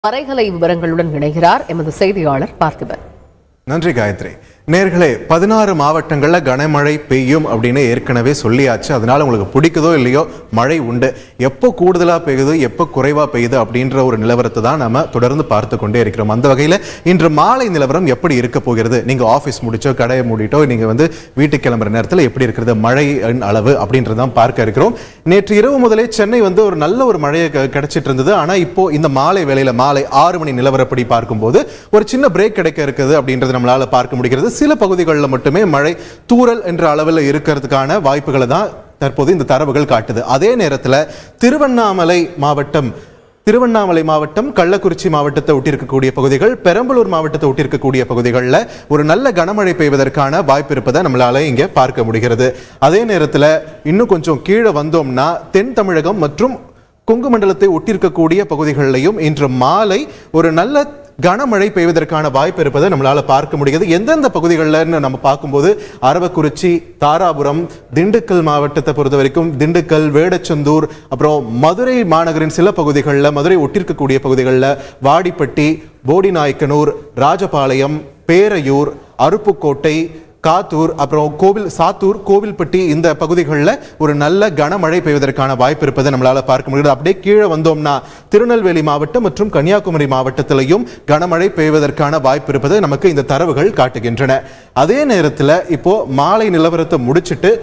வரைகலை விவரங்களுடன் இணைகிறார் எமது செய்தியாளர் பார்த்திபன் நன்றி காயத்ரி நேர்களே பதினாறு மாவட்டங்கள்ல கனமழை பெய்யும் அப்படின்னு ஏற்கனவே சொல்லியாச்சு அதனால உங்களுக்கு பிடிக்குதோ இல்லையோ மழை உண்டு எப்போ கூடுதலா பெய்யுது எப்போ குறைவா பெய்யுது அப்படின்ற ஒரு நிலவரத்தை தான் நம்ம தொடர்ந்து பார்த்து கொண்டே இருக்கிறோம் அந்த வகையில இன்று மாலை நிலவரம் எப்படி இருக்க போகிறது நீங்க ஆபீஸ் முடிச்சோ கடையை மூடிட்டோ நீங்க வந்து வீட்டுக்கு கிளம்புற நேரத்தில் எப்படி இருக்கிறது மழை அளவு அப்படின்றதான் பார்க்க இருக்கிறோம் நேற்று இரவு முதலே சென்னை வந்து ஒரு நல்ல ஒரு மழையை க- கிடைச்சிட்டு இருந்தது ஆனா இப்போ இந்த மாலை வேளையில மாலை ஆறு மணி நிலவரப்படி பார்க்கும்போது ஒரு சின்ன பிரேக் கிடைக்க இருக்குது அப்படின்றது நம்மளால பார்க்க முடிகிறது சில பகுதிகளில் மட்டுமே மழை தூறல் என்ற அளவில் இருக்கிறதுக்கான வாய்ப்புகளை தான் தற்போது இந்த தரவுகள் காட்டுது அதே நேரத்தில் திருவண்ணாமலை மாவட்டம் திருவண்ணாமலை மாவட்டம் கள்ளக்குறிச்சி மாவட்டத்தை ஒட்டியிருக்கக்கூடிய பகுதிகள் பெரம்பலூர் மாவட்டத்தை ஒட்டியிருக்கக்கூடிய பகுதிகளில் ஒரு நல்ல கனமழை பெய்வதற்கான வாய்ப்பு இருப்பதை நம்மளால இங்கே பார்க்க முடிகிறது அதே நேரத்தில் இன்னும் கொஞ்சம் கீழே வந்தோம்னா தென் தமிழகம் மற்றும் கொங்கு மண்டலத்தை ஒட்டியிருக்கக்கூடிய பகுதிகளிலையும் இன்று மாலை ஒரு நல்ல கனமழை பெய்வதற்கான வாய்ப்பு இருப்பதை நம்மளால பார்க்க முடியுது எந்தெந்த பகுதிகளில் நம்ம பார்க்கும்போது அரவக்குறிச்சி தாராபுரம் திண்டுக்கல் மாவட்டத்தை பொறுத்த வரைக்கும் திண்டுக்கல் வேடச்சந்தூர் அப்புறம் மதுரை மாநகரின் சில பகுதிகளில் மதுரை ஒட்டியிருக்கக்கூடிய பகுதிகளில் வாடிப்பட்டி போடிநாயக்கனூர் ராஜபாளையம் பேரையூர் அருப்புக்கோட்டை காத்தூர் அப்புறம் கோவில் சாத்தூர் கோவில்பட்டி இந்த பகுதிகளில் ஒரு நல்ல கனமழை பெய்வதற்கான வாய்ப்பு இருப்பதை நம்மளால பார்க்க முடியுது அப்படியே கீழே வந்தோம்னா திருநெல்வேலி மாவட்டம் மற்றும் கன்னியாகுமரி மாவட்டத்திலையும் கனமழை பெய்வதற்கான வாய்ப்பு இருப்பதை நமக்கு இந்த தரவுகள் காட்டுகின்றன அதே நேரத்தில் இப்போ மாலை நிலவரத்தை முடிச்சிட்டு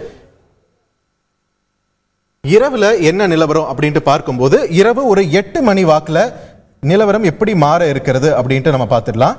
இரவுல என்ன நிலவரம் அப்படின்ட்டு பார்க்கும்போது இரவு ஒரு எட்டு மணி வாக்குல நிலவரம் எப்படி மாற இருக்கிறது அப்படின்ட்டு நம்ம பார்த்துடலாம்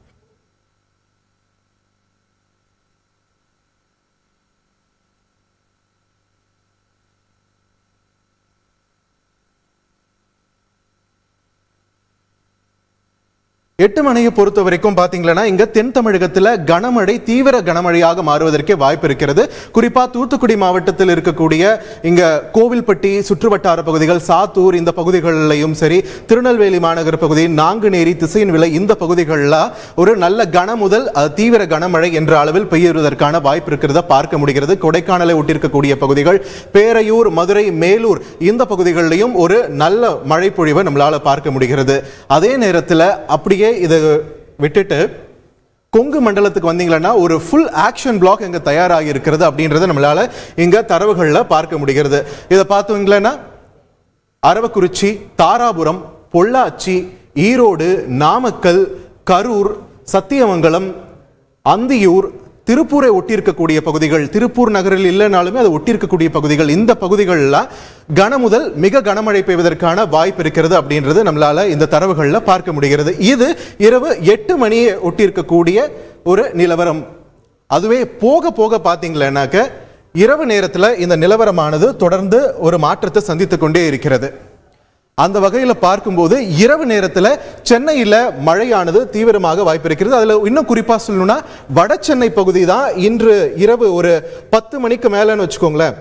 எட்டு மணியை பொறுத்த வரைக்கும் பாத்தீங்களன்னா இங்க தென் தமிழகத்துல கனமழை தீவிர கனமழையாக மாறுவதற்கே வாய்ப்பு இருக்கிறது குறிப்பா தூத்துக்குடி மாவட்டத்தில் இருக்கக்கூடிய இங்க கோவில்பட்டி சுற்றுவட்டார பகுதிகள் சாத்தூர் இந்த பகுதிகளிலையும் சரி திருநெல்வேலி மாநகர பகுதி நாங்குநேரி திசையின் விலை இந்த பகுதிகளில் ஒரு நல்ல கன முதல் அஹ், தீவிர கனமழை என்ற அளவில் பெய்யுவதற்கான வாய்ப்பு இருக்கிறத பார்க்க முடிகிறது கொடைக்கானலை ஒட்டியிருக்கக்கூடிய பகுதிகள் பேரையூர் மதுரை மேலூர் இந்த பகுதிகளிலையும் ஒரு நல்ல மழை பொழிவை நம்மளால பார்க்க முடிகிறது அதே நேரத்தில் அப்படியே இதை விட்டுட்டு கொங்கு மண்டலத்துக்கு வந்தீங்கன்னா ஒரு ஃபுல் ஆக்ஷன் பிளாக் இங்க தயாராகி இருக்கிறது அப்படின்றத நம்மளால இங்க தரவுகள்ல பார்க்க முடிகிறது இதை பார்த்தீங்களன்னா அரவக்குறிச்சி தாராபுரம் பொள்ளாச்சி ஈரோடு நாமக்கல் கரூர் சத்தியமங்கலம் அந்தியூர் திருப்பூரை ஒட்டியிருக்கக்கூடிய பகுதிகள் திருப்பூர் நகரில் இல்லைனாலுமே அதை ஒட்டியிருக்கக்கூடிய பகுதிகள் இந்த பகுதிகளில் கன முதல் மிக கனமழை பெய்வதற்கான வாய்ப்பு இருக்கிறது அப்படின்றது நம்மளால இந்த தரவுகளில் பார்க்க முடிகிறது இது இரவு எட்டு மணியை ஒட்டியிருக்கக்கூடிய ஒரு நிலவரம் அதுவே போக போக பார்த்தீங்களேனாக்க இரவு நேரத்தில் இந்த நிலவரமானது தொடர்ந்து ஒரு மாற்றத்தை சந்தித்து கொண்டே இருக்கிறது அந்த வகையில் பார்க்கும்போது இரவு நேரத்தில் சென்னையில் மழையானது தீவிரமாக வாய்ப்பு இருக்கிறது அதில் இன்னும் குறிப்பாக சொல்லணும்னா வட சென்னை பகுதி தான் இன்று இரவு ஒரு பத்து மணிக்கு மேலேன்னு வச்சுக்கோங்களேன்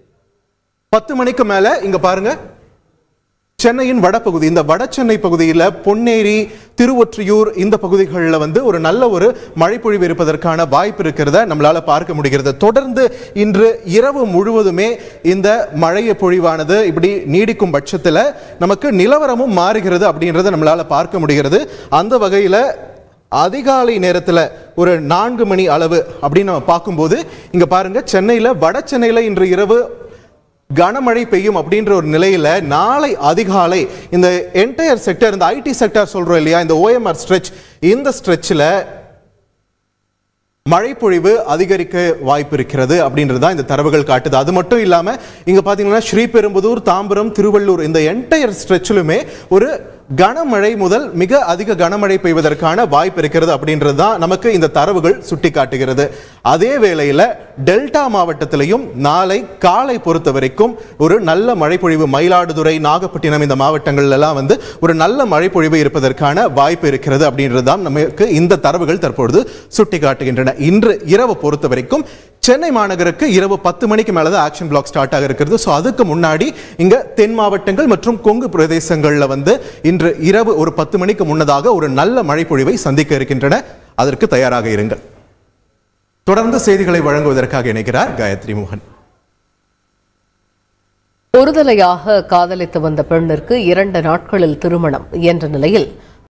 பத்து மணிக்கு மேலே இங்க பாருங்க சென்னையின் வடபகுதி இந்த வட சென்னை பகுதியில் பொன்னேரி திருவொற்றியூர் இந்த பகுதிகளில் வந்து ஒரு நல்ல ஒரு மழைப்பொழிவு இருப்பதற்கான வாய்ப்பு இருக்கிறத நம்மளால பார்க்க முடிகிறது தொடர்ந்து இன்று இரவு முழுவதுமே இந்த மழைய பொழிவானது இப்படி நீடிக்கும் பட்சத்தில் நமக்கு நிலவரமும் மாறுகிறது அப்படின்றத நம்மளால பார்க்க முடிகிறது அந்த வகையில் அதிகாலை நேரத்தில் ஒரு நான்கு மணி அளவு அப்படின்னு நம்ம பார்க்கும்போது இங்க பாருங்க சென்னையில் வட சென்னையில் இன்று இரவு கனமழை பெய்யும் அப்படின்ற ஒரு நிலையில நாளை அதிகாலை இந்த என்டையர் செக்டர் இந்த ஐடி செக்டர் சொல்றோம் இல்லையா இந்த ஓஎம்ஆர் ஸ்ட்ரெச் இந்த ஸ்ட்ரெச்சில் மழைப்பொழிவு அதிகரிக்க வாய்ப்பு இருக்கிறது அப்படின்றது தான் இந்த தரவுகள் காட்டுது அது மட்டும் இல்லாம இங்க பாத்தீங்கன்னா ஸ்ரீபெரும்புதூர் தாம்பரம் திருவள்ளூர் இந்த என்டையர் ஸ்ட்ரெச்சிலுமே ஒரு கனமழை முதல் மிக அதிக கனமழை பெய்வதற்கான வாய்ப்பு இருக்கிறது அப்படின்றது தான் நமக்கு இந்த தரவுகள் சுட்டி காட்டுகிறது அதே வேளையில டெல்டா மாவட்டத்திலையும் நாளை காலை பொறுத்த வரைக்கும் ஒரு நல்ல மழைப்பொழிவு மயிலாடுதுறை நாகப்பட்டினம் இந்த மாவட்டங்கள்ல எல்லாம் வந்து ஒரு நல்ல மழைப்பொழிவு இருப்பதற்கான வாய்ப்பு இருக்கிறது அப்படின்றது தான் நமக்கு இந்த தரவுகள் தற்பொழுது சுட்டி காட்டுகின்றன இன்று இரவு பொறுத்த வரைக்கும் சென்னை மாநகருக்கு இரவு பத்து மணிக்கு மேலே தான் ஆக்ஷன் பிளாக் ஸ்டார்ட் ஆக இருக்கிறது ஸோ அதுக்கு முன்னாடி இங்க தென் மாவட்டங்கள் மற்றும் கொங்கு பிரதேசங்களில் வந்து இன்று இரவு ஒரு பத்து மணிக்கு முன்னதாக ஒரு நல்ல மழைப்பொழிவை சந்திக்க இருக்கின்றன அதற்கு தயாராக இருங்கள் தொடர்ந்து செய்திகளை வழங்குவதற்காக இணைக்கிறார் காயத்ரி மோகன் ஒருதலையாக காதலித்து வந்த பெண்ணிற்கு இரண்டு நாட்களில் திருமணம் என்ற நிலையில்